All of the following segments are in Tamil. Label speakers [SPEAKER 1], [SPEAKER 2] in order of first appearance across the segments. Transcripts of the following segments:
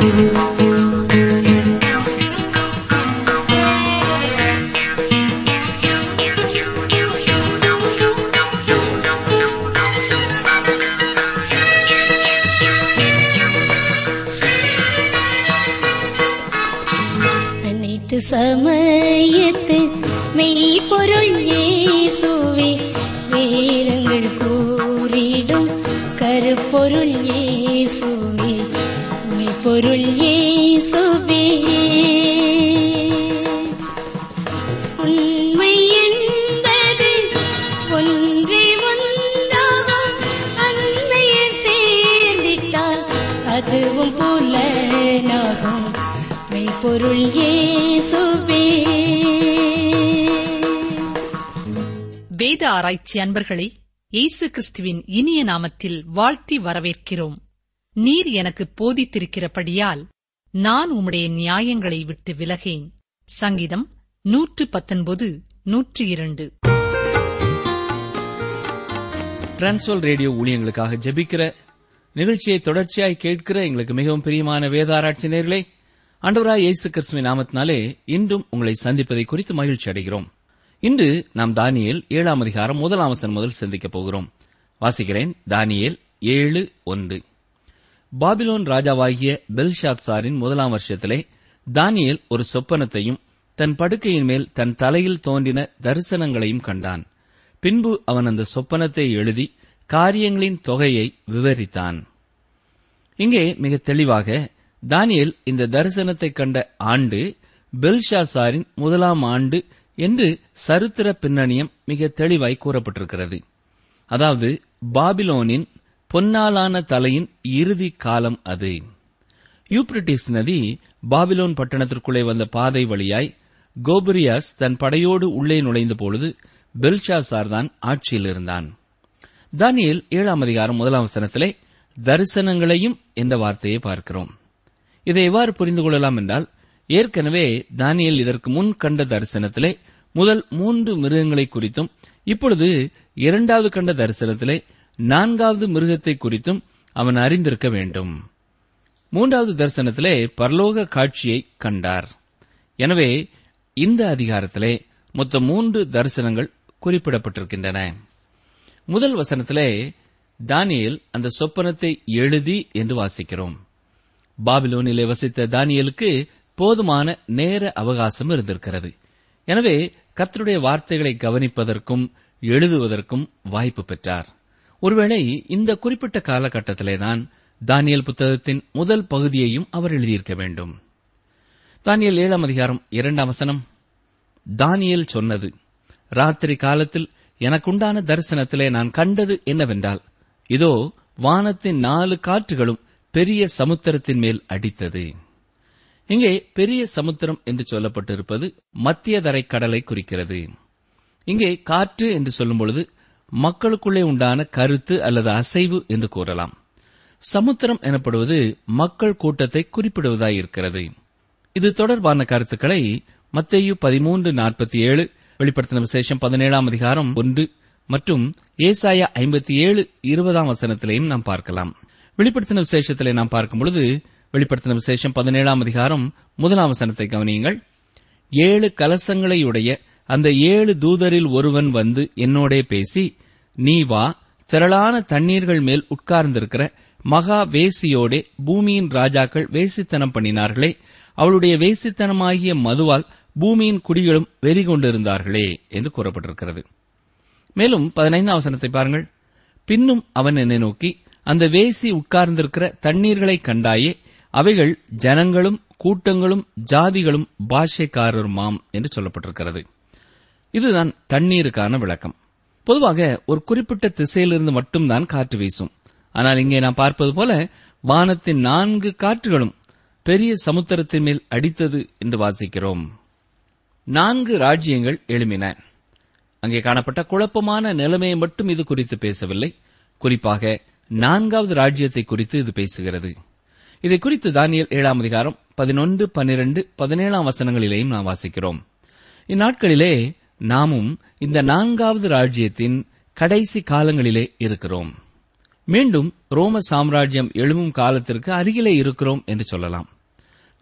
[SPEAKER 1] அனைத்து சமயத்து மெய்ப்பொருள் இயேசுவே வேதங்கள் கூறிடும் கருப்பொருள் இயேசுவே மெய்ப்பொருள் இயேசுவே உண்மை என்பது ஒன்றே ஒன்றாகும் அன்னையில் சேர்ந்திட்டால் அதுவும் புலனாகும் மெய்ப்பொருள் இயேசுவே
[SPEAKER 2] வேத ஆராய்ச்சி அன்பர்களை இயேசு கிறிஸ்துவின் இனிய நாமத்தில் வாழ்த்தி வரவேற்கிறோம் நீர் எனக்கு போதித்திருக்கிறபடியால் நான் உம்முடைய நியாயங்களை விட்டு விலகேன் சங்கீதம் நூற்று பத்தொன்பது நூற்று இரண்டு
[SPEAKER 3] டிரான்ஸ்வல் ரேடியோ ஊழியங்களுக்காக ஜெபிக்கிற நிகழ்ச்சியை தொடர்ச்சியாய் கேட்கிற எங்களுக்கு மிகவும் பிரியமான வேதாராய்ச்சி நேர்களே ஆண்டவராய் இயேசு கிறிஸ்துவின் நாமத்தினாலே இன்றும் உங்களை சந்திப்பதை குறித்து மகிழ்ச்சி அடைகிறோம் இன்று நாம் தானியேல் ஏழாம் அதிகாரம் முதலாம் வசனம் முதல் சிந்திக்கப் போகிறோம் வாசிக்கிறேன் தானியேல் ஏழு ஒன்று பாபிலோன் ராஜாவாகிய பெல்ஷாத்சாரின் முதலாம் வருஷத்திலே தானியேல் ஒரு சொப்பனத்தையும் தன் படுக்கையின் மேல் தன் தலையில் தோன்றின தரிசனங்களையும் கண்டான் பின்பு அவன் அந்த சொப்பனத்தை எழுதி காரியங்களின் தொகையை விவரித்தான் இங்கே மிக தெளிவாக தானியேல் இந்த தரிசனத்தை கண்ட ஆண்டு பெல்ஷாசாரின் முதலாம் ஆண்டு என்று சரித்திர பின்னணியம் மிக தெளிவாய் கூறப்பட்டிருக்கிறது அதாவது பாபிலோனின் பொன்னாலான தலையின் இறுதி காலம் அது யூப்ரட்டிஸ் நதி பாபிலோன் பட்டணத்திற்குள்ளே வந்த பாதை வழியாய் கோபுரியாஸ் தன் படையோடு உள்ளே நுழைந்த பொழுது பெல்ஷாசார் தான் ஆட்சியில் இருந்தான் தானியேல் ஏழாம் அதிகாரம் முதலாம் வசனத்திலே தரிசனங்களையும் என்ற வார்த்தையை பார்க்கிறோம் இதை எவ்வாறு புரிந்து கொள்ளலாம் என்றால் ஏற்கனவே தானியேல் இதற்கு முன் கண்ட தரிசனத்திலே முதல் மூன்று மிருகங்களை குறித்தும் இப்பொழுது இரண்டாவது கண்ட தரிசனத்திலே நான்காவது மிருகத்தை குறித்தும் அவன் அறிந்திருக்க வேண்டும் மூன்றாவது தரிசனத்திலே பரலோக காட்சியை கண்டார் எனவே இந்த அதிகாரத்திலே மொத்தம் மூன்று தரிசனங்கள் குறிப்பிடப்பட்டிருக்கின்றன முதல் வசனத்திலே தானியேல் அந்த சொப்பனத்தை எழுதி என்று வாசிக்கிறோம் பாபிலோனிலே வசித்த தானியேலுக்கு போதுமான நேர அவகாசம் இருந்திருக்கிறது எனவே கர்த்தருடைய வார்த்தைகளை கவனிப்பதற்கும் எழுதுவதற்கும் வாய்ப்பு பெற்றார் ஒருவேளை இந்த குறிப்பிட்ட காலகட்டத்திலேதான் தானியல் புத்தகத்தின் முதல் பகுதியையும் அவர் எழுதியிருக்க வேண்டும் தானியல் ஏழாம் அதிகாரம் இரண்டாம் வசனம் தானியல் சொன்னது ராத்திரி காலத்தில் எனக்குண்டான தரிசனத்திலே நான் கண்டது என்னவென்றால் இதோ வானத்தின் நாலு காற்றுகளும் பெரிய சமுத்திரத்தின் மேல் அடித்தது இங்கே பெரிய சமுத்திரம் என்று சொல்லப்பட்டிருப்பது மத்திய தரை கடலை குறிக்கிறது இங்கே காற்று என்று சொல்லும் பொழுது மக்களுக்குள்ளே உண்டான கருத்து அல்லது அசைவு என்று கூறலாம் சமுத்திரம் எனப்படுவது மக்கள் கூட்டத்தை குறிப்பிடுவதாயிருக்கிறது இது தொடர்பான கருத்துக்களை மத்தேயு பதிமூன்று நாற்பத்தி ஏழு வெளிப்படுத்தின விசேஷம் பதினேழாம் அதிகாரம் ஒன்று மற்றும் ஏசாயா ஐம்பத்தி ஏழு இருபதாம் வசனத்திலையும் நாம் பார்க்கலாம் வெளிப்படுத்தின விசேஷத்திலே நாம் பார்க்கும் பொழுது வெளிப்படுத்தின விசேஷம் பதினேழாம் அதிகாரம் முதலாம் வசனத்தை கவனியுங்கள் ஏழு கலசங்களையுடைய அந்த ஏழு தூதரில் ஒருவன் வந்து என்னோடே பேசி நீ வா திரளான தண்ணீர்கள் மேல் உட்கார்ந்திருக்கிற மகா வேசியோடே பூமியின் ராஜாக்கள் வேசித்தனம் பண்ணினார்களே அவளுடைய வேசித்தனமாகிய மதுவால் பூமியின் குடிகளும் வெறி கொண்டிருந்தார்களே என்று கூறப்பட்டிருக்கிறது மேலும் பதினைந்தாம் வசனத்தை பாருங்கள் பின்னும் அவன் என்னை நோக்கி அந்த வேசி உட்கார்ந்திருக்கிற தண்ணீர்களை கண்டாயே அவைகள் ஜனங்களும் கூட்டங்களும் ஜாதிகளும் பாஷைக்காரருமாம் என்று சொல்லப்பட்டிருக்கிறது இதுதான் தண்ணீருக்கான விளக்கம் பொதுவாக ஒரு குறிப்பிட்ட திசையிலிருந்து மட்டும்தான் காற்று வீசும் ஆனால் இங்கே நாம் பார்ப்பது போல வானத்தின் நான்கு காற்றுகளும் பெரிய சமுத்திரத்தின் மேல் அடித்தது என்று வாசிக்கிறோம் நான்கு ராஜ்யங்கள் எழுமின அங்கே காணப்பட்ட குழப்பமான நிலைமையை மட்டும் இது குறித்து பேசவில்லை குறிப்பாக நான்காவது ராஜ்யத்தை குறித்து இது பேசுகிறது இதை குறித்து தானியல் ஏழாம் அதிகாரம் பதினொன்று பன்னிரண்டு பதினேழாம் வசனங்களிலேயும் நாம் வாசிக்கிறோம் இந்நாட்களிலே நாமும் இந்த நான்காவது ராஜ்யத்தின் கடைசி காலங்களிலே இருக்கிறோம் மீண்டும் ரோம சாம்ராஜ்யம் எழும்பும் காலத்திற்கு அருகிலே இருக்கிறோம் என்று சொல்லலாம்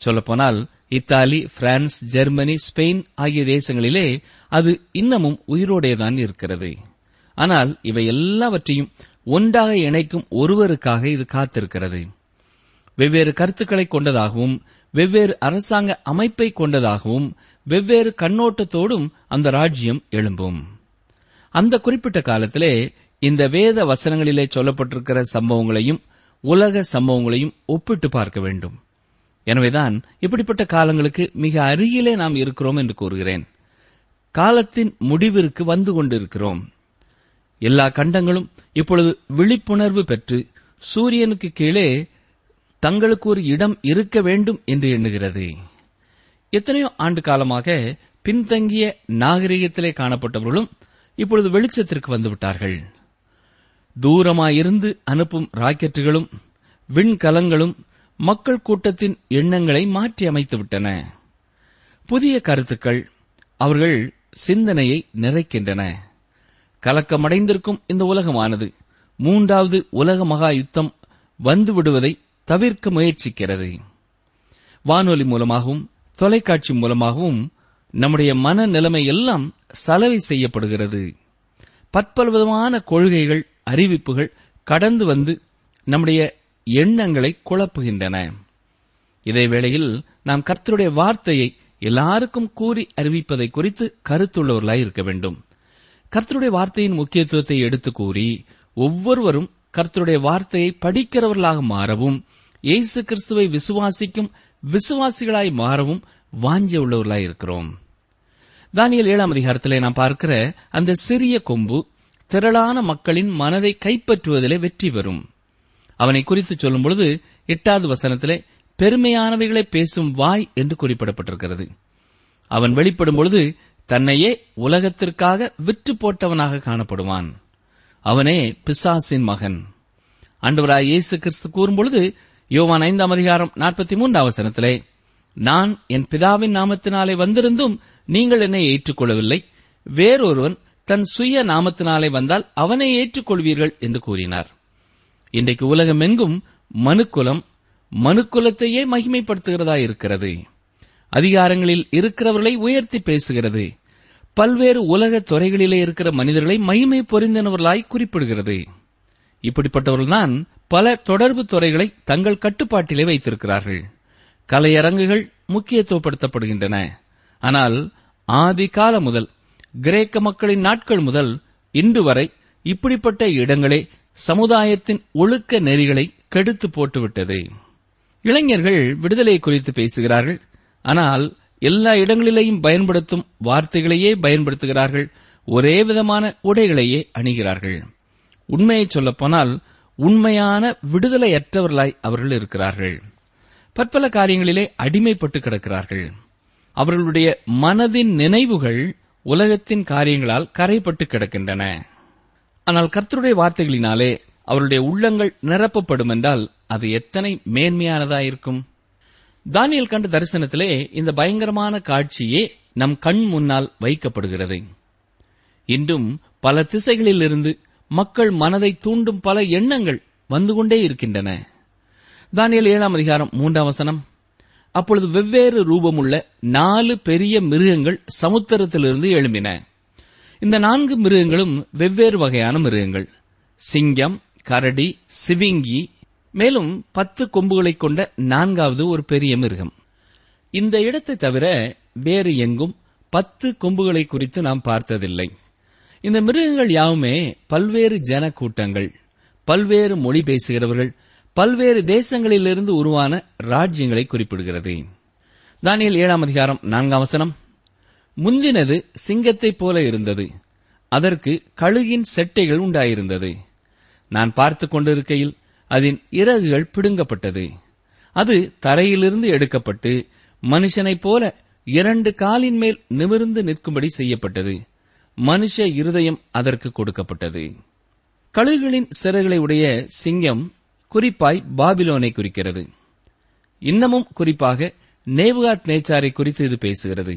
[SPEAKER 3] சொல்லப்போனால் இத்தாலி பிரான்ஸ் ஜெர்மனி ஸ்பெயின் ஆகிய தேசங்களிலே அது இன்னமும் உயிரோடேதான் இருக்கிறது ஆனால் இவை எல்லாவற்றையும் ஒன்றாக இணைக்கும் ஒருவருக்காக இது காத்திருக்கிறது வெவ்வேறு கருத்துக்களை கொண்டதாகவும் வெவ்வேறு அரசாங்க அமைப்பை கொண்டதாகவும் வெவ்வேறு கண்ணோட்டத்தோடும் அந்த ராஜ்யம் எழும்பும் அந்த குறிப்பிட்ட காலத்திலே இந்த வேத வசனங்களிலே சொல்லப்பட்டிருக்கிற சம்பவங்களையும் உலக சம்பவங்களையும் ஒப்பிட்டு பார்க்க வேண்டும் எனவேதான் இப்படிப்பட்ட காலங்களுக்கு மிக அருகிலே நாம் இருக்கிறோம் என்று கூறுகிறேன் காலத்தின் முடிவிற்கு வந்து கொண்டிருக்கிறோம் எல்லா கண்டங்களும் இப்பொழுது விழிப்புணர்வு பெற்று சூரியனுக்கு கீழே தங்களுக்கு ஒரு இடம் இருக்க வேண்டும் என்று எண்ணுகிறது எத்தனையோ ஆண்டு காலமாக பின்தங்கிய நாகரிகத்திலே காணப்பட்டவர்களும் இப்பொழுது வெளிச்சத்திற்கு வந்துவிட்டார்கள் தூரமாயிருந்து அனுப்பும் ராக்கெட்டுகளும் விண்கலங்களும் மக்கள் கூட்டத்தின் எண்ணங்களை மாற்றி அமைத்துவிட்டன புதிய கருத்துக்கள் அவர்கள் சிந்தனையை நிறைக்கின்றன கலக்கமடைந்திருக்கும் இந்த உலகமானது மூன்றாவது உலக மகா யுத்தம் வந்துவிடுவதை தவிர்க்க முயற்சிக்கிறது வானொலி மூலமாகவும் தொலைக்காட்சி மூலமாகவும் நம்முடைய மன நிலைமை எல்லாம் சலவை செய்யப்படுகிறது பற்பல விதமான கொள்கைகள் அறிவிப்புகள் கடந்து வந்து நம்முடைய எண்ணங்களை குழப்புகின்றன இதே வேளையில் நாம் கர்த்தருடைய வார்த்தையை எல்லாருக்கும் கூறி அறிவிப்பதை குறித்து கருத்துள்ளவர்களாய் இருக்க வேண்டும் கர்த்தருடைய வார்த்தையின் முக்கியத்துவத்தை எடுத்து கூறி ஒவ்வொருவரும் கர்த்தருடைய வார்த்தையை படிக்கிறவர்களாக மாறவும் இயேசு கிறிஸ்துவை விசுவாசிக்கும் விசுவாசிகளாய் மாறவும் வாஞ்ச உள்ளவர்களாய் இருக்கிறோம் தானியல் ஏழாம் அதிகாரத்திலே நாம் பார்க்கிற அந்த சிறிய கொம்பு திரளான மக்களின் மனதை கைப்பற்றுவதிலே வெற்றி பெறும் அவனை குறித்து சொல்லும் பொழுது எட்டாவது வசனத்திலே பெருமையானவைகளை பேசும் வாய் என்று குறிப்பிடப்பட்டிருக்கிறது அவன் வெளிப்படும் பொழுது தன்னையே உலகத்திற்காக விற்று போட்டவனாக காணப்படுவான் அவனே பிசாசின் மகன் ஆண்டவராய் இயேசு கிறிஸ்து கூறும்பொழுது யோவான் ஐந்தாம் அதிகாரம் நாற்பத்தி மூன்றாம் வசனத்திலே நான் என் பிதாவின் நாமத்தினாலே வந்திருந்தும் நீங்கள் என்னை ஏற்றுக்கொள்ளவில்லை வேறொருவன் தன் சுய நாமத்தினாலே வந்தால் அவனை ஏற்றுக்கொள்வீர்கள் என்று கூறினார் இன்றைக்கு உலகமெங்கும் மனுக்குலம் மனுக்குலத்தையே மகிமைப்படுத்துகிறதா இருக்கிறது அதிகாரங்களில் இருக்கிறவர்களை உயர்த்தி பேசுகிறது பல்வேறு உலக துறைகளிலே இருக்கிற மனிதர்களை மகிமை பொறிந்தனவர்களாய் குறிப்பிடுகிறது இப்படிப்பட்டவர்கள்தான் பல தொடர்பு துறைகளை தங்கள் கட்டுப்பாட்டிலே வைத்திருக்கிறார்கள் கலையரங்குகள் முக்கியத்துவப்படுத்தப்படுகின்றன ஆனால் ஆதி காலம் முதல் கிரேக்க மக்களின் நாட்கள் முதல் இன்று வரை இப்படிப்பட்ட இடங்களே சமுதாயத்தின் ஒழுக்க நெறிகளை கெடுத்து போட்டுவிட்டது இளைஞர்கள் விடுதலை குறித்து பேசுகிறார்கள் ஆனால் எல்லா இடங்களிலேயும் பயன்படுத்தும் வார்த்தைகளையே பயன்படுத்துகிறார்கள் ஒரே விதமான உடைகளையே அணிகிறார்கள் உண்மையை சொல்லப்போனால் உண்மையான விடுதலையற்றவர்களாய் அவர்கள் இருக்கிறார்கள் பற்பல காரியங்களிலே அடிமைப்பட்டு கிடக்கிறார்கள் அவர்களுடைய மனதின் நினைவுகள் உலகத்தின் காரியங்களால் கரைப்பட்டு கிடக்கின்றன ஆனால் கர்த்தருடைய வார்த்தைகளினாலே அவருடைய உள்ளங்கள் நிரப்பப்படும் என்றால் அது எத்தனை மேன்மையானதாயிருக்கும் தானியல் கண்ட தரிசனத்திலே இந்த பயங்கரமான காட்சியே நம் கண் முன்னால் வைக்கப்படுகிறது இன்றும் பல திசைகளிலிருந்து மக்கள் மனதை தூண்டும் பல எண்ணங்கள் வந்து கொண்டே இருக்கின்றன தானியல் ஏழாம் அதிகாரம் மூன்றாம் வசனம் அப்பொழுது வெவ்வேறு ரூபமுள்ள நாலு பெரிய மிருகங்கள் சமுத்திரத்திலிருந்து எழும்பின இந்த நான்கு மிருகங்களும் வெவ்வேறு வகையான மிருகங்கள் சிங்கம் கரடி சிவிங்கி மேலும் பத்து கொம்புகளைக் கொண்ட நான்காவது ஒரு பெரிய மிருகம் இந்த இடத்தை தவிர வேறு எங்கும் பத்து கொம்புகளை குறித்து நாம் பார்த்ததில்லை இந்த மிருகங்கள் யாவுமே பல்வேறு ஜன கூட்டங்கள் பல்வேறு மொழி பேசுகிறவர்கள் பல்வேறு தேசங்களிலிருந்து உருவான ராஜ்யங்களை குறிப்பிடுகிறது தானியல் ஏழாம் அதிகாரம் நான்காம் வசனம் முந்தினது சிங்கத்தைப் போல இருந்தது அதற்கு கழுகின் செட்டைகள் உண்டாயிருந்தது நான் பார்த்துக் கொண்டிருக்கையில் அதன் இறகுகள் பிடுங்கப்பட்டது அது தரையிலிருந்து எடுக்கப்பட்டு மனுஷனைப் போல இரண்டு காலின் மேல் நிமிர்ந்து நிற்கும்படி செய்யப்பட்டது மனுஷ இருதயம் அதற்கு கொடுக்கப்பட்டது கழுகுகளின் சிறகுகளை உடைய சிங்கம் குறிப்பாய் பாபிலோனை குறிக்கிறது இன்னமும் குறிப்பாக நேபுகாத் நேச்சாரை குறித்து இது பேசுகிறது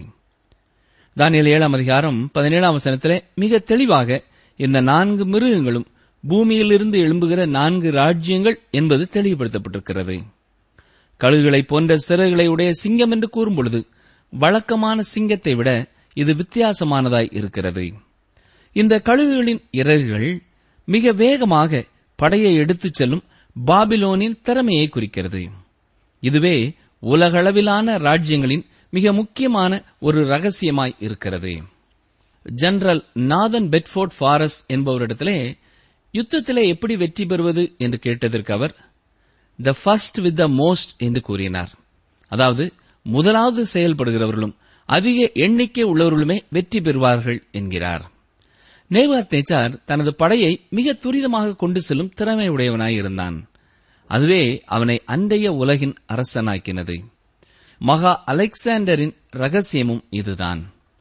[SPEAKER 3] தானியல் ஏழாம் அதிகாரம் பதினேழாம் வசனத்திலே மிக தெளிவாக இந்த நான்கு மிருகங்களும் பூமியிலிருந்து எழும்புகிற நான்கு ராஜ்யங்கள் என்பது தெளிவுபடுத்தப்பட்டிருக்கிறது கழுகுகளைப் போன்ற சிறகுகளை உடைய சிங்கம் என்று கூறும்பொழுது வழக்கமான சிங்கத்தை விட இது வித்தியாசமானதாய் இருக்கிறது இந்த கழுகுகளின் இறகுகள் மிக வேகமாக படையை எடுத்துச் செல்லும் பாபிலோனின் திறமையை குறிக்கிறது இதுவே உலகளவிலான ராஜ்யங்களின் மிக முக்கியமான ஒரு ரகசியமாய் இருக்கிறது ஜெனரல் நாதன் பெட்ஃபோர்ட் ஃபாரஸ் என்பவரிடத்திலே யுத்தத்திலே எப்படி வெற்றி பெறுவது என்று கேட்டதற்கு அவர் the first with the most என்று கூறினார் அதாவது முதலாவது செயல்படுகிறவர்களும் அதிக எண்ணிக்கை உள்ளவர்களுமே வெற்றி பெறுவார்கள் என்கிறார் நேவாத் நேச்சார் தனது படையை மிக துரிதமாக கொண்டு செல்லும் திறமை உடையவனாய் இருந்தான் அதுவே அவனை அண்டைய உலகின் அரசனாக்கினது மகா அலெக்சாண்டரின் ரகசியமும் இதுதான்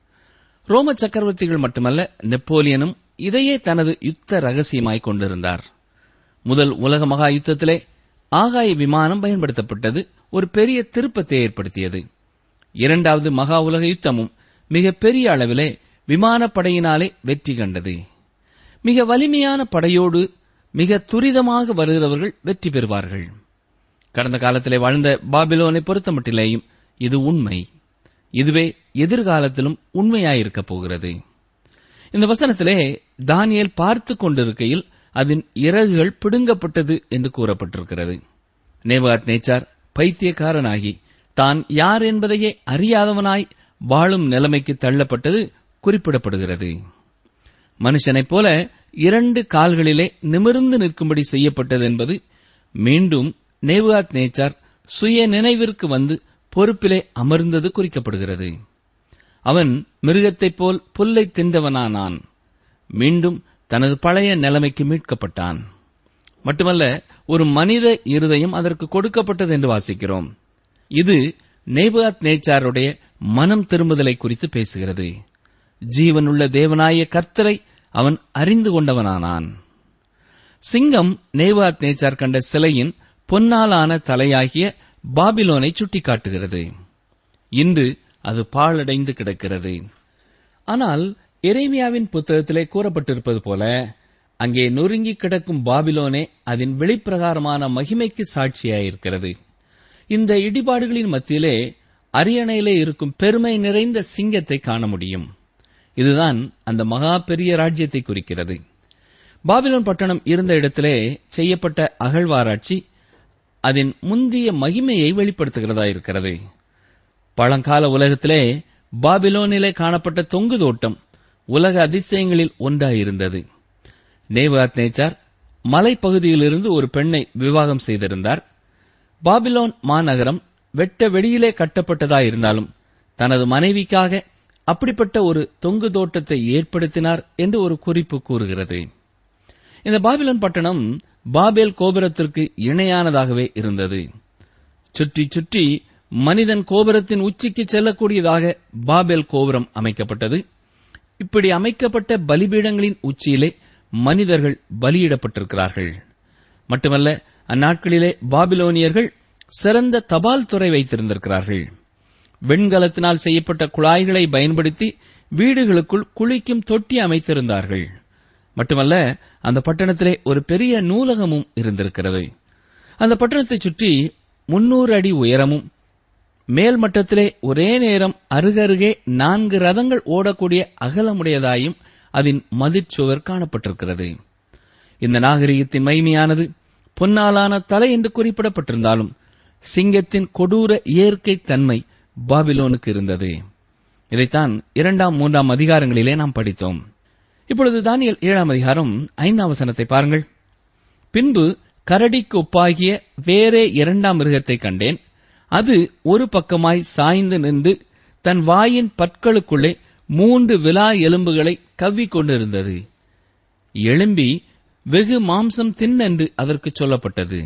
[SPEAKER 3] ரோம சக்கரவர்த்திகள் மட்டுமல்ல நெப்போலியனும் இதையே தனது யுத்த ரகசியமாய் கொண்டிருந்தார் முதல் உலக மகா யுத்தத்திலே ஆகாய விமானம் பயன்படுத்தப்பட்டது ஒரு பெரிய திருப்பத்தை ஏற்படுத்தியது இரண்டாவது மகா உலக யுத்தமும் மிக பெரிய அளவிலே விமானப்படையினாலே வெற்றி கண்டது மிக வலிமையான படையோடு மிக துரிதமாக வருகிறவர்கள் வெற்றி பெறுவார்கள் கடந்த காலத்திலே வாழ்ந்த பாபிலோனை பொறுத்தமட்டிலேயும் இது உண்மை இதுவே எதிர்காலத்திலும் உண்மையாயிருக்கப் போகிறது இந்த வசனத்திலே தானியேல் பார்த்துக் கொண்டிருக்கையில் அதன் இறகுகள் பிடுங்கப்பட்டது என்று கூறப்பட்டிருக்கிறது நேவாத் நேச்சார் பைத்தியக்காரனாகி தான் யார் என்பதையே அறியாதவனாய் வாழும் நிலைமைக்கு தள்ளப்பட்டது குறிப்பிடப்படுகிறது மனுஷனைப் போல இரண்டு கால்களிலே நிமிர்ந்து நிற்கும்படி செய்யப்பட்டது என்பது மீண்டும் நேவாத் நேச்சார் சுய நினைவிற்கு வந்து பொறுப்பிலே அமர்ந்தது குறிக்கப்படுகிறது அவன் மிருகத்தைப் போல் புல்லை தின்றவனானான் மீண்டும் தனது பழைய நிலைமைக்கு மீட்கப்பட்டான் மட்டுமல்ல ஒரு மனித இருதயம் அதற்கு கொடுக்கப்பட்டது என்று வாசிக்கிறோம் இது நேபாத் நேச்சாருடைய மனம் திரும்புதலை குறித்து பேசுகிறது ஜீவனுள்ள தேவனாய கர்த்தரை அவன் அறிந்து கொண்டவனானான் சிங்கம் நேவாத் நேச்சார் கண்ட சிலையின் பொன்னாலான தலையாகிய பாபிலோனை சுட்டிக்காட்டுகிறது இன்று அது பாழடைந்து கிடக்கிறது ஆனால் எரேமியாவின் புத்தகத்திலே கூறப்பட்டிருப்பது போல அங்கே நொறுங்கி கிடக்கும் பாபிலோனே அதன் வெளிப்பிரகாரமான மகிமைக்கு சாட்சியாயிருக்கிறது இந்த இடிபாடுகளின் மத்தியிலே அரியணையிலே இருக்கும் பெருமை நிறைந்த சிங்கத்தை காண முடியும் இதுதான் அந்த மகா பெரிய ராஜ்யத்தை குறிக்கிறது பாபிலோன் பட்டணம் இருந்த இடத்திலே செய்யப்பட்ட அகழ்வாராய்ச்சி அதன் முந்திய மகிமையை வெளிப்படுத்துகிறதா இருக்கிறது பழங்கால உலகத்திலே பாபிலோனிலே காணப்பட்ட தொங்கு தோட்டம் உலக அதிசயங்களில் ஒன்றாயிருந்தது நேவாத் நேச்சார் மலைப்பகுதியிலிருந்து ஒரு பெண்ணை விவாகம் செய்திருந்தார் பாபிலோன் மாநகரம் வெட்ட வெளியிலே கட்டப்பட்டதாயிருந்தாலும் தனது மனைவிக்காக அப்படிப்பட்ட ஒரு தொங்கு தோட்டத்தை ஏற்படுத்தினார் என்று ஒரு குறிப்பு கூறுகிறது இந்த பாபிலோன் பட்டணம் பாபேல் கோபுரத்திற்கு இணையானதாகவே இருந்தது சுற்றி சுற்றி மனிதன் கோபுரத்தின் உச்சிக்கு செல்லக்கூடியதாக பாபேல் கோபுரம் அமைக்கப்பட்டது இப்படி அமைக்கப்பட்ட பலிபீடங்களின் உச்சியிலே மனிதர்கள் பலியிடப்பட்டிருக்கிறார்கள் மட்டுமல்ல அந்நாட்களிலே பாபிலோனியர்கள் சிறந்த தபால் துறை வைத்திருந்திருக்கிறார்கள் வெண்கலத்தினால் செய்யப்பட்ட குழாய்களை பயன்படுத்தி வீடுகளுக்குள் குளிக்கும் தொட்டி அமைத்திருந்தார்கள் மட்டுமல்ல அந்த பட்டணத்திலே ஒரு பெரிய நூலகமும் இருந்திருக்கிறது அந்த பட்டணத்தைச் சுற்றி முன்னூறு அடி உயரமும் மேல் மட்டத்திலே ஒரே நேரம் அருகருகே நான்கு ரதங்கள் ஓடக்கூடிய அகலமுடையதாயும் அதன் மதிர்ச்சுவர் காணப்பட்டிருக்கிறது இந்த நாகரிகத்தின் மகிமையானது பொன்னாலான தலை என்று குறிப்பிடப்பட்டிருந்தாலும் சிங்கத்தின் கொடூர இயற்கை தன்மை பாபிலோனுக்கு இருந்தது இதைத்தான் இரண்டாம் மூன்றாம் அதிகாரங்களிலே நாம் படித்தோம் இப்பொழுது தானியல் ஏழாம் அதிகாரம் ஐந்தாம் வசனத்தை பாருங்கள் பின்பு கரடிக்கு ஒப்பாகிய வேறே இரண்டாம் மிருகத்தை கண்டேன் அது ஒரு பக்கமாய் சாய்ந்து நின்று தன் வாயின் பற்களுக்குள்ளே மூன்று விலா எலும்புகளை கவ்விக் கொண்டிருந்தது எழும்பி வெகு மாம்சம் தின்னென்று அதற்கு சொல்லப்பட்டது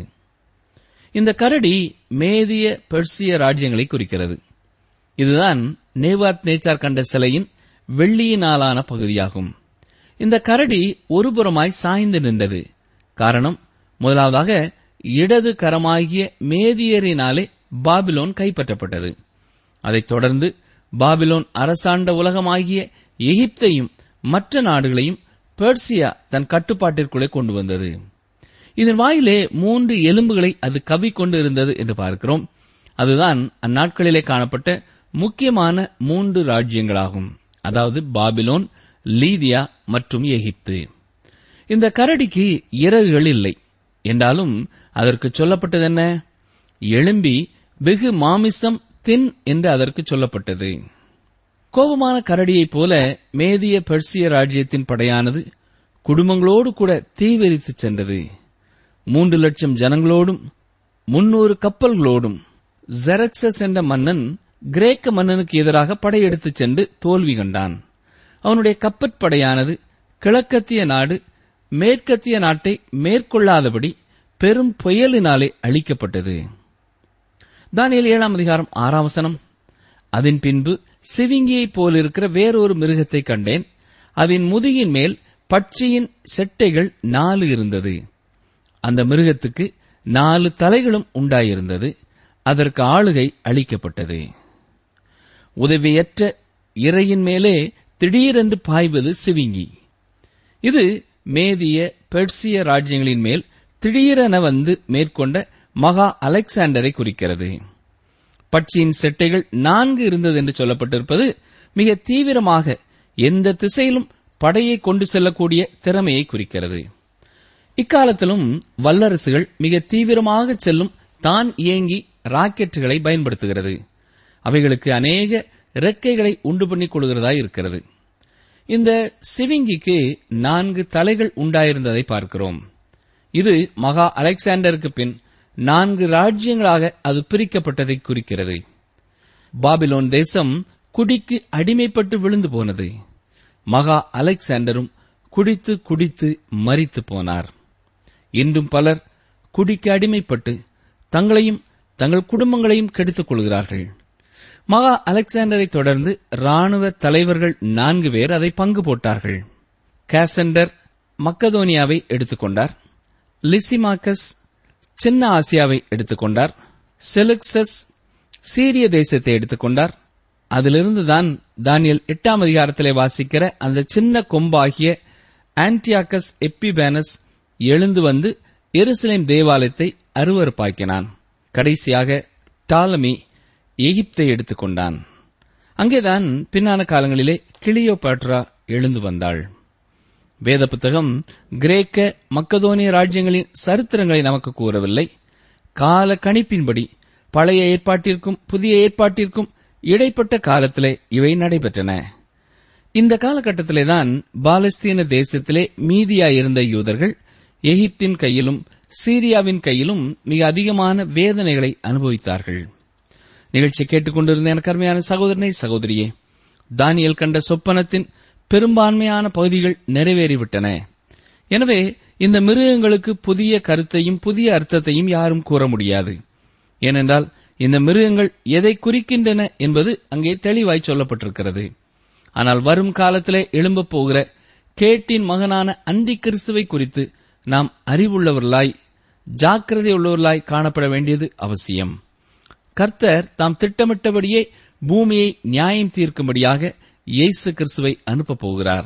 [SPEAKER 3] இந்த கரடி மேதிய பெர்சிய ராஜ்யங்களை குறிக்கிறது இதுதான் நேவாத் நேச்சார் கண்ட சிலையின் வெள்ளியினாலான பகுதியாகும் இந்த கரடி ஒருபுறமாய் சாய்ந்து நின்றது காரணம் முதலாவதாக இடது கரமாகிய மேதியரினாலே பாபிலோன் கைப்பற்றப்பட்டது அதைத் தொடர்ந்து பாபிலோன் அரசாண்ட உலகமாகிய எகிப்தையும் மற்ற நாடுகளையும் பெர்சியா தன் கட்டுப்பாட்டிற்குள்ளே கொண்டு வந்தது இதன் வாயிலே மூன்று எலும்புகளை அது கவிக்கொண்டு இருந்தது என்று பார்க்கிறோம் அதுதான் அந்நாட்களிலே காணப்பட்ட முக்கியமான மூன்று ராஜ்யங்களாகும் அதாவது பாபிலோன் லீதியா மற்றும் எகிப்து இந்த கரடிக்கு இறகுகள் இல்லை என்றாலும் அதற்கு சொல்லப்பட்டது என்ன எழும்பி வெகு மாமிசம் தின் என்று அதற்கு சொல்லப்பட்டது கோபமான கரடியைப் போல மேதிய பெர்சிய ராஜ்யத்தின் படையானது குடும்பங்களோடு கூட தீவிரித்து சென்றது மூன்று லட்சம் ஜனங்களோடும் முன்னூறு கப்பல்களோடும் ஜெரக்சஸ் என்ற மன்னன் கிரேக்க மன்னனுக்கு எதிராக படையெடுத்துச் சென்று தோல்வி கண்டான் அவனுடைய கப்பற்படையானது கிழக்கத்திய நாடு மேற்கத்திய நாட்டை மேற்கொள்ளாதபடி பெரும் புயலினாலே அழிக்கப்பட்டது தானியல் ஏழாம் அதிகாரம் ஆறாம் வசனம் அதன் பின்பு சிவிங்கியைப் போலிருக்கிற வேறொரு மிருகத்தை கண்டேன் அதன் முதுகின் மேல் பட்சியின் செட்டைகள் நாலு இருந்தது அந்த மிருகத்துக்கு நாலு தலைகளும் உண்டாயிருந்தது அதற்கு ஆளுகை அளிக்கப்பட்டது உதவியற்ற இறையின் மேலே திடீரென்று பாய்வது சிவிங்கி இது மேதிய பெர்சிய ராஜ்யங்களின் மேல் திடீரென வந்து மேற்கொண்ட மகா அலெக்சாண்டரை குறிக்கிறது பட்சியின் செட்டைகள் நான்கு இருந்தது என்று சொல்லப்பட்டிருப்பது மிக தீவிரமாக எந்த திசையிலும் படையை கொண்டு செல்லக்கூடிய திறமையை குறிக்கிறது இக்காலத்திலும் வல்லரசுகள் மிக தீவிரமாக செல்லும் தான் இயங்கி ராக்கெட்டுகளை பயன்படுத்துகிறது அவைகளுக்கு அநேக இறக்கைகளை உண்டு பண்ணிக் கொள்கிறதா இருக்கிறது இந்த சிவிங்கிக்கு நான்கு தலைகள் உண்டாயிருந்ததை பார்க்கிறோம் இது மகா அலெக்சாண்டருக்கு பின் நான்கு ராஜ்யங்களாக அது பிரிக்கப்பட்டதை குறிக்கிறது பாபிலோன் தேசம் குடிக்கு அடிமைப்பட்டு விழுந்து போனது மகா அலெக்சாண்டரும் குடித்து குடித்து மரித்து போனார் இன்றும் பலர் குடிக்கு அடிமைப்பட்டு தங்களையும் தங்கள் குடும்பங்களையும் கெடுத்துக் கொள்கிறார்கள் மகா அலெக்சாண்டரை தொடர்ந்து ராணுவ தலைவர்கள் நான்கு பேர் அதை பங்கு போட்டார்கள் காசண்டர் மக்கதோனியாவை எடுத்துக்கொண்டார் லிசிமாக்கஸ் சின்ன ஆசியாவை எடுத்துக்கொண்டார் செலுக்சஸ் சீரிய தேசத்தை எடுத்துக்கொண்டார் அதிலிருந்து தான் தானியல் எட்டாம் அதிகாரத்திலே வாசிக்கிற அந்த சின்ன கொம்பாகிய ஆன்டியாக்கஸ் எப்பிபேனஸ் எழுந்து வந்து எருசலேம் தேவாலயத்தை அருவறுப்பாக்கினான் கடைசியாக டாலமி எகிப்தை எடுத்துக்கொண்டான் அங்கேதான் பின்னான காலங்களிலே கிளியோபாட்ரா எழுந்து வந்தாள் வேத புத்தகம் கிரேக்க மக்கதோனிய ராஜ்யங்களின் சரித்திரங்களை நமக்கு கூறவில்லை கால கணிப்பின்படி பழைய ஏற்பாட்டிற்கும் புதிய ஏற்பாட்டிற்கும் இடைப்பட்ட காலத்திலே இவை நடைபெற்றன இந்த காலகட்டத்திலேதான் பாலஸ்தீன தேசத்திலே மீதியாயிருந்த யூதர்கள் எகிப்தின் கையிலும் சீரியாவின் கையிலும் மிக அதிகமான வேதனைகளை அனுபவித்தார்கள் நிகழ்ச்சி கேட்டுக்கொண்டிருந்த எனக்கு அருமையான சகோதரனை சகோதரியே தானியல் கண்ட சொப்பனத்தின் பெரும்பான்மையான பகுதிகள் நிறைவேறிவிட்டன எனவே இந்த மிருகங்களுக்கு புதிய கருத்தையும் புதிய அர்த்தத்தையும் யாரும் கூற முடியாது ஏனென்றால் இந்த மிருகங்கள் எதை குறிக்கின்றன என்பது அங்கே தெளிவாய் சொல்லப்பட்டிருக்கிறது ஆனால் வரும் காலத்திலே எழும்பப் போகிற கேட்டின் மகனான அந்தி கிறிஸ்துவை குறித்து நாம் அறிவுள்ளவர்களாய் ஜாக்கிரதை உள்ளவர்களாய் காணப்பட வேண்டியது அவசியம் கர்த்தர் தாம் திட்டமிட்டபடியே பூமியை நியாயம் தீர்க்கும்படியாக இயேசு கிறிஸ்துவை அனுப்பப் போகிறார்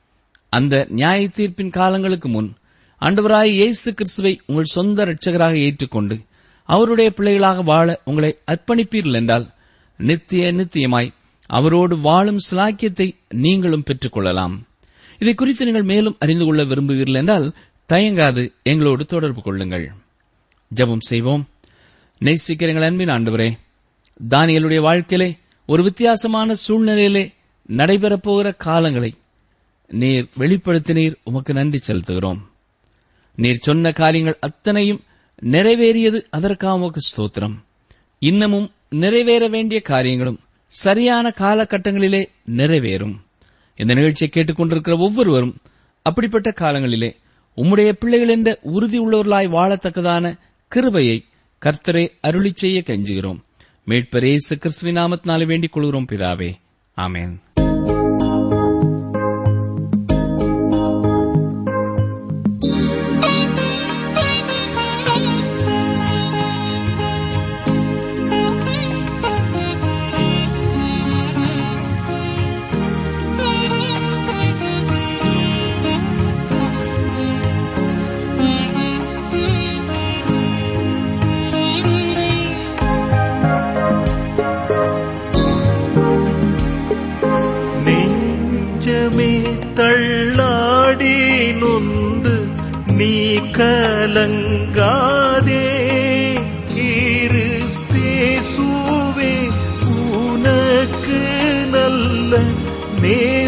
[SPEAKER 3] அந்த நியாய தீர்ப்பின் காலங்களுக்கு முன் ஆண்டவராய் இயேசு கிறிஸ்துவை உங்கள் சொந்த இரட்சகராக ஏற்றுக்கொண்டு அவருடைய பிள்ளைகளாக வாழ உங்களை அர்ப்பணிப்பீர்கள் என்றால் நித்திய நித்தியமாய் அவரோடு வாழும் சிலாக்கியத்தை நீங்களும் பெற்றுக் கொள்ளலாம் இதை குறித்து நீங்கள் மேலும் அறிந்து கொள்ள விரும்புகிறீர்கள் என்றால் தயங்காது எங்களோடு தொடர்பு கொள்ளுங்கள் ஜெபம் செய்வோம் நேசிக்கிற எங்கள் அன்பின் ஆண்டவரே தானியலுடைய வாழ்க்கையிலே ஒரு வித்தியாசமான சூழ்நிலையிலே நடைபெறப் போகிற காலங்களை நீர் வெளிப்படுத்தினீர் உமக்கு நன்றி செலுத்துகிறோம் நீர் சொன்ன காரியங்கள் அத்தனையும் நிறைவேறியது அதற்காக உமக்கு ஸ்தோத்திரம் இன்னமும் நிறைவேற வேண்டிய காரியங்களும் சரியான காலகட்டங்களிலே நிறைவேறும் இந்த நிகழ்ச்சியை கேட்டுக்கொண்டிருக்கிற ஒவ்வொருவரும் அப்படிப்பட்ட காலங்களிலே உம்முடைய பிள்ளைகள் என்ற உறுதி உள்ளவர்களாய் வாழத்தக்கதான கிருபையை கர்த்தரை அருளி செய்ய கெஞ்சுகிறோம் மீட்பர் இயேசு கிறிஸ்துவின் நாமத்தினாலே வேண்டிக் கொள்கிறோம் பிதாவே ஆமென்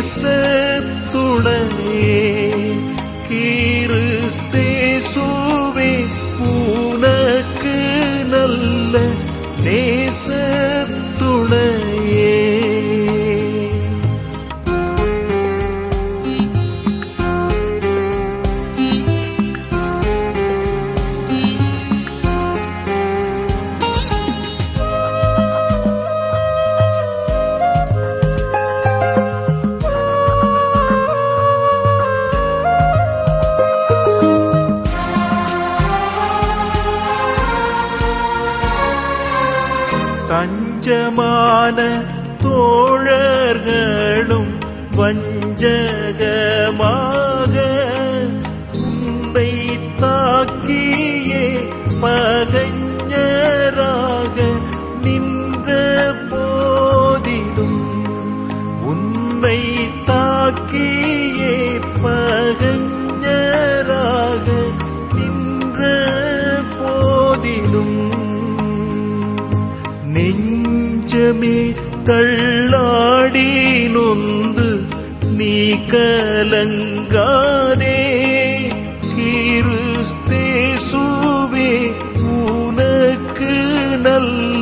[SPEAKER 4] நேசத்துணையே கிறிஸ்தேசுவே உனக்கு நல்ல நேசத்துணையே தஞ்சமான தோழர்களும் வஞ்சகமாக உன்னை தாக்கியே பகைஞராக நின்ற போதிலும் உன்னை தாக்கியே பகைஞராக நின்ற போதிலும் நெஞ்சமே தள்ளாடி நொந்து நீ கலங்காதே கிறிஸ்தேசுவே உனக்கு நல்ல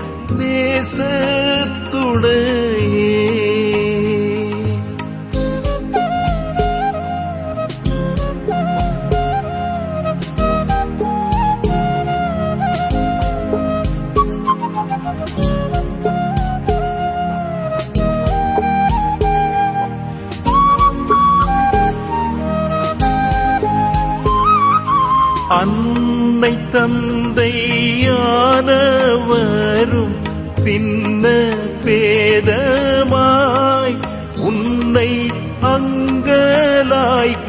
[SPEAKER 4] நேசத்துடையே அன்னை தந்தையானவரும் பின்ன பேதமாய் உன்னை அங்கலாய்க்க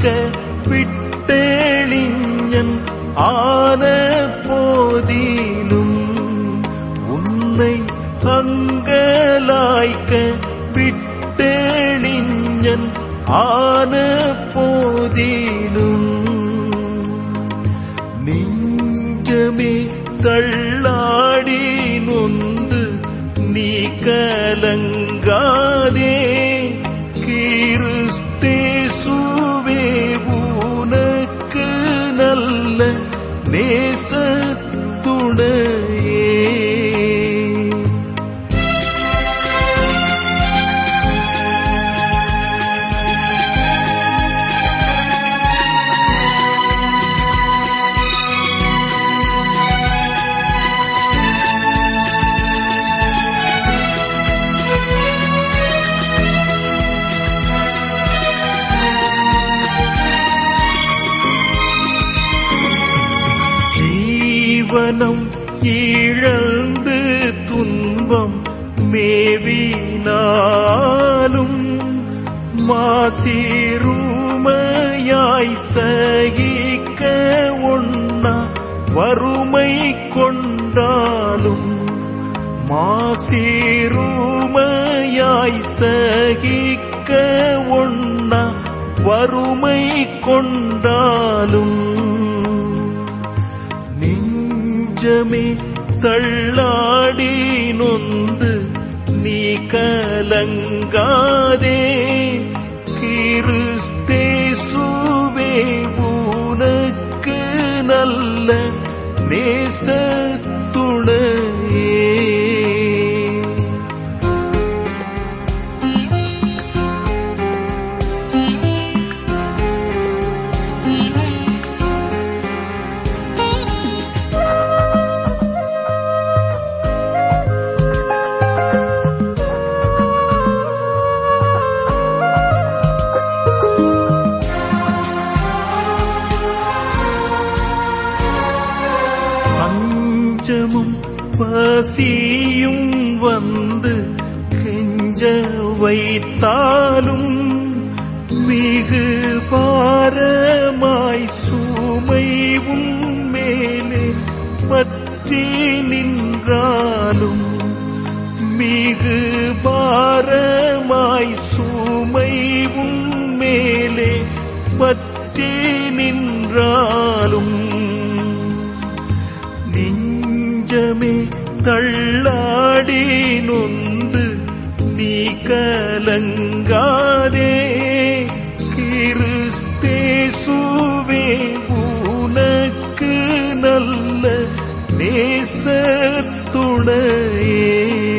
[SPEAKER 4] விட்டெளிஞன் ஆன போதிலும் உன்னை அங்கலாய்க்க விட்டெளிஞன் ஆன போதிலும் நெஞ்சமே தள்ளாடி நொந்து நீ கலங்காதே கிறிஸ்தேசுவே உனக்கு நல்ல நேசத்துணையே ஜீவனம் இழந்து துன்பம் மேவினாலும் மாசிருமையாய் சகிக்க ஒண்ணா வறுமை கொண்டாலும் மாசிருமையாய் சகிக்க ஒண்ணா வறுமை கொண்டாலும் நெஞ்சமே தள்ளாடி நொந்து நீ கலங்காதே கிறிஸ்தேசுவே உனக்கு நல்ல நேசத்துணையே பஞ்சமும் பசியும் வந்து கெஞ்ச வைத்தாலும் மிகு பாரமாய் சுமைவும் மேலே பற்றி நின்றாலும் மிகு பாரமாய் சுமைவும் மேலே பற்றி நின்றாலும் நெஞ்சமே தள்ளாடி நொந்து நீ கலங்காதே கிறிஸ்தேசுவே உனக்கு நல்ல நேசத்துணையே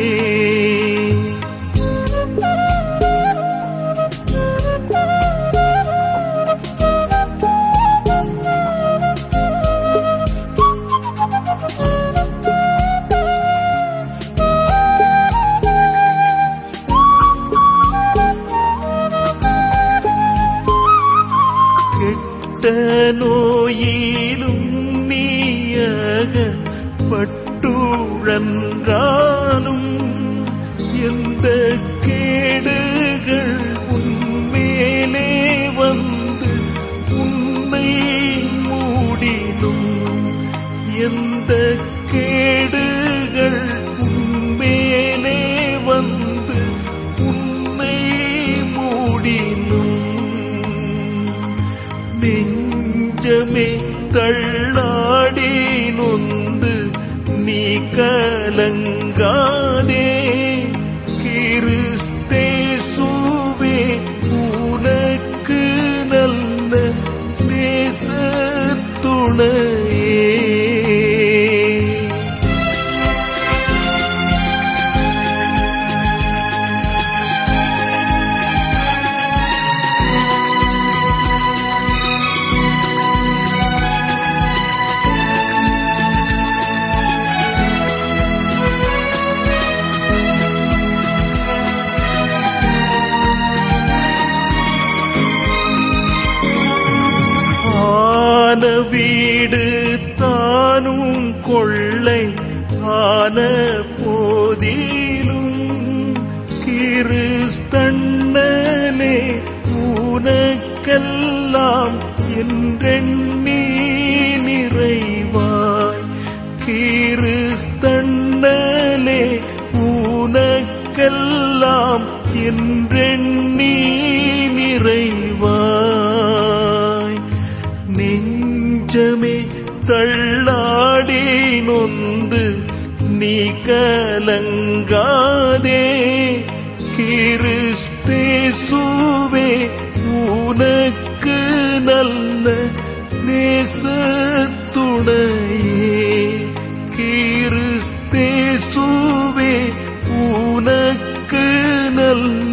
[SPEAKER 4] கெட்ட நோயிலும் நீயக பட்டுழன்றாலும் எந்த கேடுகள் உன்மேலே வந்து உன்னை மூடினும் எந்த கேடுகள் உன்மேலே வந்து உன்னை மூடினும் நெஞ்சமே தள்ளாடி நொந்து நீ கலங்காதே கிறிஸ்தேசுவே உனக்கு நல்ல நேசத்துணையே ஆன வீடு தானும் கொள்ளை ஆன போதிலும் கிறிஸ்தன்னலே உனக்கெல்லாம் என்றெண்ணி நிறைவாய் கிறிஸ்தன்னலே உனக்கெல்லாம் என்றெண்ணி நிறைவாய் நெஞ்சமே தள்ளாடி நொந்து நீ கலங்காதே கிறிஸ்தேசுவே உனக்கு நல்ல நேசத்துணையே கிறிஸ்தேசுவே உனக்கு நல்ல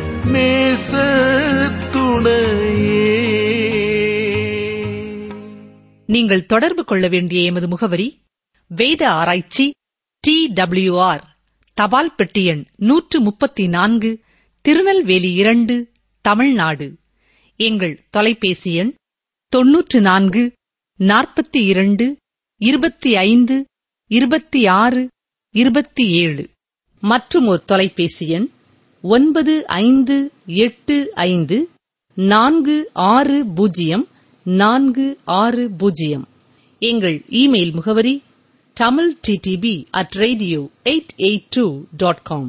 [SPEAKER 4] நேசத்துணையே
[SPEAKER 2] நீங்கள் தொடர்பு கொள்ள வேண்டிய எமது முகவரி வேத ஆராய்ச்சி டி ஆர் தபால் பெட்டி எண் நூற்று முப்பத்தி நான்கு திருநெல்வேலி இரண்டு தமிழ்நாடு எங்கள் தொலைபேசி எண் தொன்னூற்று நான்கு நாற்பத்தி இரண்டு இருபத்தி ஐந்து இருபத்தி ஆறு இருபத்தி ஏழு மற்றும் ஒரு தொலைபேசி எண் ஒன்பது ஐந்து எட்டு ஐந்து நான்கு ஆறு பூஜ்ஜியம் நான்கு ஆறு பூஜ்ஜியம் எங்கள் இமெயில் முகவரி Tamil D T P at radio eight eight two dot com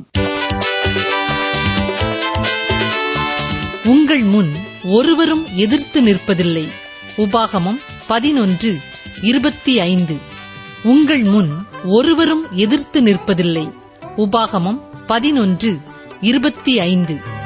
[SPEAKER 2] உங்கள் முன் ஒருவரும் எதிர்த்து நிற்பதில்லை உபாகமம் பதினொன்று இருபத்தி ஐந்து உங்கள் முன் ஒருவரும் எதிர்த்து நிற்பதில்லை உபாகமம் பதினொன்று இருபத்தி ஐந்து